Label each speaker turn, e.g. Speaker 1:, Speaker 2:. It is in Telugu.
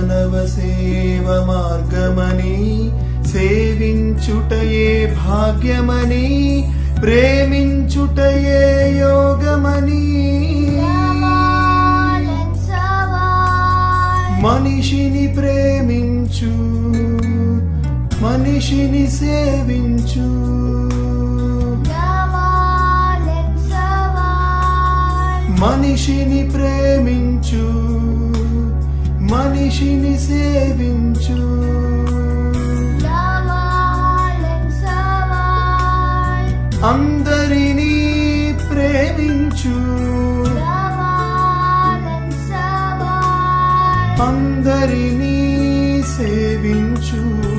Speaker 1: మానవ సేవ మార్గమని సేవించుటయే భాగ్యమని ప్రేమించుటయే యోగమని మనిషిని ప్రేమించు మనిషిని సేవించు మనిషిని ప్రేమించు మనిషిని సేవించు అందరినీ ప్రేమించు అందరినీ సేవించు